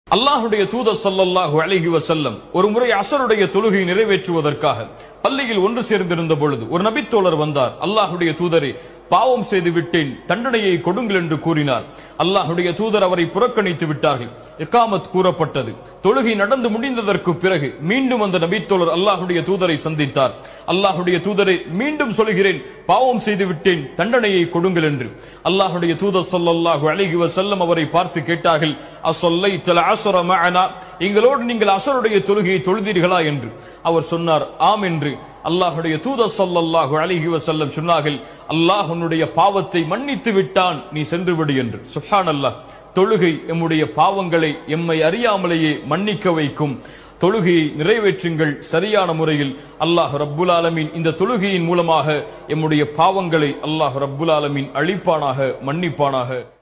அல்லாஹுடைய தூதர் ஸல்லல்லாஹு அலைஹி வஸல்லம் ஒரு முறை அசருடைய தொழுகை நிறைவேற்றுவதற்காக பள்ளியில் ஒன்று சேர்ந்திருந்த பொழுது ஒரு நபித்தோழர் வந்தார் அல்லாஹுடைய தூதரே பாவம் செய்து விட்டேன் தண்டனையை கொடுங்கள் என்று கூறினார் அல்லாஹுடைய தூதர் அவரை புறக்கணித்து விட்டார்கள் இக்காமத் கூறப்பட்டது தொழுகை நடந்து முடிந்ததற்கு பிறகு மீண்டும் அந்த நபித்தோழர் அல்லாஹுடைய தூதரை சந்தித்தார் அல்லாஹுடைய தூதரை மீண்டும் சொல்கிறேன் பாவம் செய்து விட்டேன் தண்டனையை கொடுங்கள் என்று அல்லாஹுடைய தூதர் ஸல்லல்லாஹு அலைஹி வஸல்லம் அவரை பார்த்து கேட்டார்கள் அசொல்லை தல அசர மஅனா எங்களோடு நீங்கள் அசருடைய தொழுகையை தொழுதீர்களா என்று அவர் சொன்னார் ஆம் என்று அல்லாஹுடைய தூதர் ஸல்லல்லாஹு அலைஹி வஸல்லம் சொன்னார்கள் அல்லாஹ் உன்னுடைய பாவத்தை மன்னித்து விட்டான் நீ சென்று விடு என்று சுப்ஹானல்லாஹ் தொழுகை எம்முடைய பாவங்களை எம்மை அறியாமலேயே மன்னிக்க வைக்கும் தொழுகையை நிறைவேற்றுங்கள் சரியான முறையில் அல்லாஹ் ரப்புல் ஆலமீன் இந்த தொழுகையின் மூலமாக எம்முடைய பாவங்களை அல்லாஹ் ரப்புல் ஆலமீன் அழிப்பானாக மன்னிப்பானாக